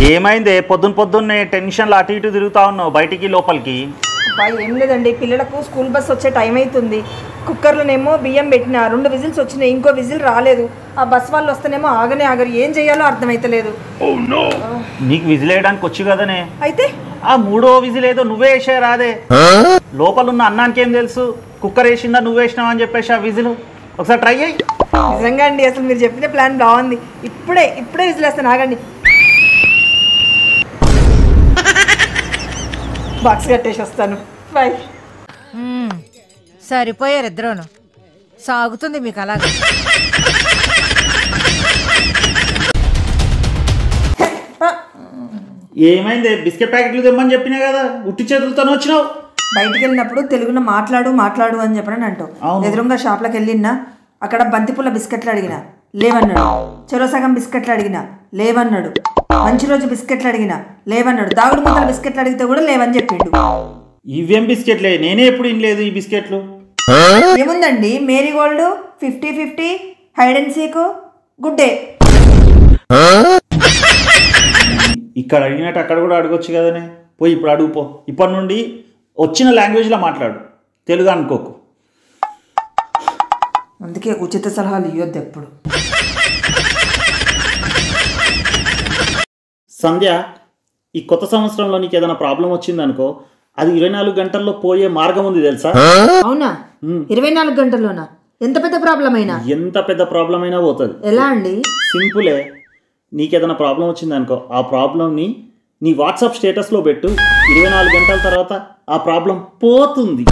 ఏమైందే పొద్దున్న పొద్దున్నే టెన్షన్లు అటు ఇటు తిరుగుతా ఉన్నావు బయటికి లోపలికి అబ్బా ఏం లేదండి పిల్లలకు స్కూల్ బస్ వచ్చే టైం అవుతుంది కుక్కర్లోనేమో బియ్యం పెట్టిన రెండు విజిల్స్ వచ్చినాయి ఇంకో విజిల్ రాలేదు ఆ బస్ వాళ్ళు వస్తేనేమో ఆగనే ఆగరు ఏం చేయాలో అర్థమైతలేదు నీకు విజిల్ వేయడానికి వచ్చి కదనే అయితే ఆ మూడో విజిల్ ఏదో నువ్వే వేసే రాదే లోపల ఉన్న అన్నానికి ఏం తెలుసు కుక్కర్ వేసిందా నువ్వు వేసినావా అని చెప్పేసి ఆ విజిల్ ఒకసారి ట్రై అయ్యి నిజంగా అండి అసలు మీరు చెప్పిన ప్లాన్ బాగుంది ఇప్పుడే ఇప్పుడే విజిల్ వేస్తాను ఆగండి బాక్స్ కట్టేసి వస్తాను బాయ్ మ్మ్. సరిపోయారు ఇద్దరును సాగుతుంది మీకు అలాగే ఏమైంది బిస్కెట్ ప్యాకెట్లు తెమ్మని చెప్పినా కదా ఉట్టి చేతులతోనే వచ్చినావు బయటికి వెళ్ళినప్పుడు తెలుగులో మాట్లాడు మాట్లాడు అని చెప్పని అంటావు అవును. ఎదురుగా షాప్లోకి వెళ్ళినా అక్కడ బంతిపూల బిస్కెట్లు అడిగిన లేవన్నాడు చెరో సగం బిస్కెట్లు అడిగిన లేవన్నాడు మంచి రోజు బిస్కెట్లు అడిగిన లేవన్నాడు దాగుడు ముద్దల బిస్కెట్లు అడిగితే కూడా లేవని చెప్పిండు ఇవేం బిస్కెట్లే నేనే ఎప్పుడు ఇనలేదు ఈ బిస్కెట్లు ఏముందండి Marie Gold fifty fifty hide and seek good day ఇక్కడ అడిగినట్టు అక్కడ కూడా అడగొచ్చు కదనే పోయి ఇప్పుడు అడుగుపో ఇప్పటి నుండి వచ్చిన లాంగ్వేజ్లో మాట్లాడు తెలుగు అనుకోకు అందుకే ఉచిత సలహాలు ఇవ్వద్దు ఎప్పుడు సంధ్య ఈ కొత్త సంవత్సరంలో నీకు ఏదైనా ప్రాబ్లం వచ్చిందనుకో అది ఇరవై నాలుగు గంటల్లో పోయే మార్గం ఉంది తెలుసా అవునా ఇరవై నాలుగు గంటల్లోనా ఎంత పెద్ద ప్రాబ్లం అయినా ఎంత పెద్ద ప్రాబ్లం అయినా పోతుంది ఎలా అండి సింపులే నీకేదైనా ప్రాబ్లం వచ్చిందనుకో ఆ ప్రాబ్లంని నీ వాట్సాప్ స్టేటస్లో పెట్టు ఇరవై నాలుగు గంటల తర్వాత ఆ ప్రాబ్లం పోతుంది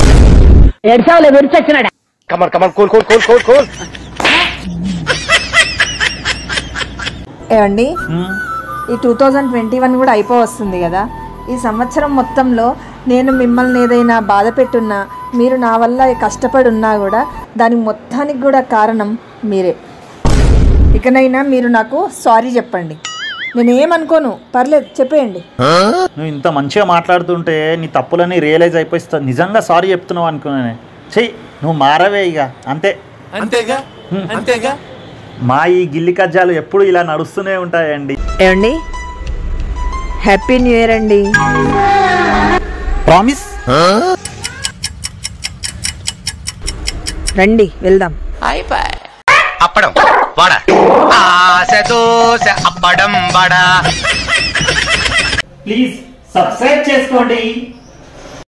కమర్ కమర్ cool cool cool cool cool ఏమండి ఈ టూ థౌజండ్ ట్వంటీ వన్ కూడా అయిపో వస్తుంది కదా ఈ సంవత్సరం మొత్తంలో నేను మిమ్మల్ని ఏదైనా బాధ పెట్టున్నా మీరు నా వల్ల కష్టపడి ఉన్నా కూడా దానికి మొత్తానికి కూడా కారణం మీరే ఇకనైనా మీరు నాకు సారీ చెప్పండి నేను ఏమనుకోను పర్లేదు చెప్పేయండి నువ్వు ఇంత మంచిగా మాట్లాడుతుంటే నీ తప్పులని రియలైజ్ అయిపోయిస్తా నిజంగా సారీ చెప్తున్నావు అనుకున్నానే చెయ్యి నువ్వు మారవే ఇక అంతే అంతేగా అంతేగా మా ఈ గిల్లి కజ్జాలు ఎప్పుడు ఇలా నడుస్తూనే ఉంటాయండి ఏమండి హ్యాపీ న్యూ ఇయర్ అండి ప్రామిస్ రండి వెళ్దాం అప్పడం వడ ఆశ దోశ అప్పడం వడ ప్లీజ్ సబ్స్క్రైబ్ చేసుకోండి